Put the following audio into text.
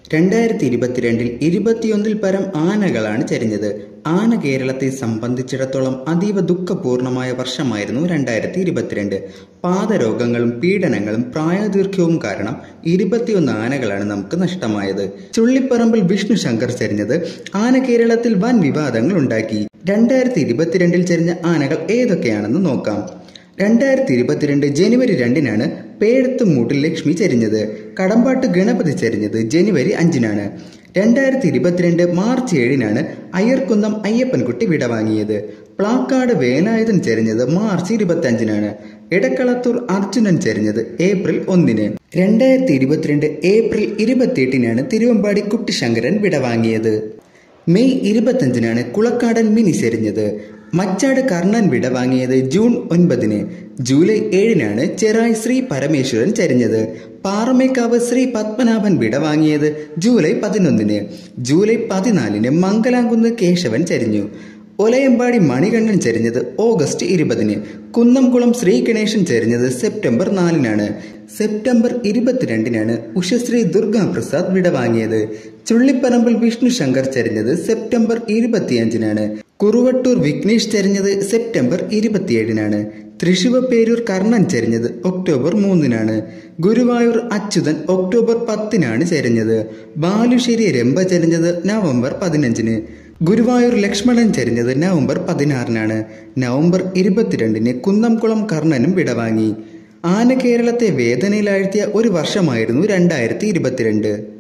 രണ്ടായിരത്തി ഇരുപത്തിരണ്ടിൽ ഇരുപത്തിയൊന്നിൽ പരം ആനകളാണ് ചരിഞ്ഞത് ആന കേരളത്തെ സംബന്ധിച്ചിടത്തോളം അതീവ ദുഃഖപൂർണമായ വർഷമായിരുന്നു രണ്ടായിരത്തി ഇരുപത്തിരണ്ട് പാദരോഗങ്ങളും പീഡനങ്ങളും പ്രായദീർഘ്യവും കാരണം ഇരുപത്തിയൊന്ന് ആനകളാണ് നമുക്ക് നഷ്ടമായത് ചുള്ളിപ്പറമ്പിൽ വിഷ്ണു ശങ്കർ ചരിഞ്ഞത് ആന കേരളത്തിൽ വൻ വിവാദങ്ങൾ ഉണ്ടാക്കി രണ്ടായിരത്തി ഇരുപത്തിരണ്ടിൽ ചരിഞ്ഞ ആനകൾ ഏതൊക്കെയാണെന്ന് നോക്കാം രണ്ടായിരത്തി ഇരുപത്തിരണ്ട് ജനുവരി രണ്ടിനാണ് പേഴത്തുമൂട്ടിൽ ലക്ഷ്മി ചരിഞ്ഞത് കടമ്പാട്ട് ഗണപതി ചരിഞ്ഞത് ജനുവരി അഞ്ചിനാണ് രണ്ടായിരത്തി ഇരുപത്തിരണ്ട് മാർച്ച് ഏഴിനാണ് അയ്യർക്കുന്നം അയ്യപ്പൻകുട്ടി വിടവാങ്ങിയത് പ്ലാക്കാട് വേലായുധൻ ചരിഞ്ഞത് മാർച്ച് ഇരുപത്തി അഞ്ചിനാണ് ഇടക്കളത്തൂർ അർജുനൻ ചരിഞ്ഞത് ഏപ്രിൽ ഒന്നിന് രണ്ടായിരത്തി ഇരുപത്തിരണ്ട് ഏപ്രിൽ ഇരുപത്തിയെട്ടിനാണ് തിരുവമ്പാടി കുട്ടിശങ്കരൻ വിടവാങ്ങിയത് മെയ് ഇരുപത്തഞ്ചിനാണ് കുളക്കാടൻ മിനി ചെരിഞ്ഞത് മച്ചാട് കർണൻ വിട വാങ്ങിയത് ജൂൺ ഒൻപതിന് ജൂലൈ ഏഴിനാണ് ചെറായി ശ്രീ പരമേശ്വരൻ ചരിഞ്ഞത് പാറമേക്കാവ് ശ്രീ പത്മനാഭൻ വിട വാങ്ങിയത് ജൂലൈ പതിനൊന്നിന് ജൂലൈ പതിനാലിന് മംഗലാംകുന്ന് കേശവൻ ചരിഞ്ഞു ഒലയമ്പാടി മണികണ്ഠൻ ചരിഞ്ഞത് ഓഗസ്റ്റ് ഇരുപതിന് കുന്നംകുളം ശ്രീ ഗണേശൻ ചരിഞ്ഞത് സെപ്റ്റംബർ നാലിനാണ് സെപ്റ്റംബർ ഇരുപത്തിരണ്ടിനാണ് ഉഷശ്രീ ദുർഗാപ്രസാദ് വിടവാങ്ങിയത് ചുള്ളിപ്പറമ്പിൽ വിഷ്ണു ശങ്കർ ചരിഞ്ഞത് സെപ്റ്റംബർ ഇരുപത്തിയഞ്ചിനാണ് കുറുവട്ടൂർ വിഘ്നേഷ് ചരിഞ്ഞത് സെപ്റ്റംബർ ഇരുപത്തിയേഴിനാണ് തൃശുവപ്പേരൂർ കർണൻ ചരിഞ്ഞത് ഒക്ടോബർ മൂന്നിനാണ് ഗുരുവായൂർ അച്യുതൻ ഒക്ടോബർ പത്തിനാണ് ചരിഞ്ഞത് ബാലുശ്ശേരി രംഭ ചരിഞ്ഞത് നവംബർ പതിനഞ്ചിന് ഗുരുവായൂർ ലക്ഷ്മണൻ ചരിഞ്ഞത് നവംബർ പതിനാറിനാണ് നവംബർ ഇരുപത്തിരണ്ടിന് കുന്നംകുളം കർണനും വിടവാങ്ങി ആന കേരളത്തെ വേദനയിലാഴ്ത്തിയ ഒരു വർഷമായിരുന്നു രണ്ടായിരത്തി ഇരുപത്തിരണ്ട്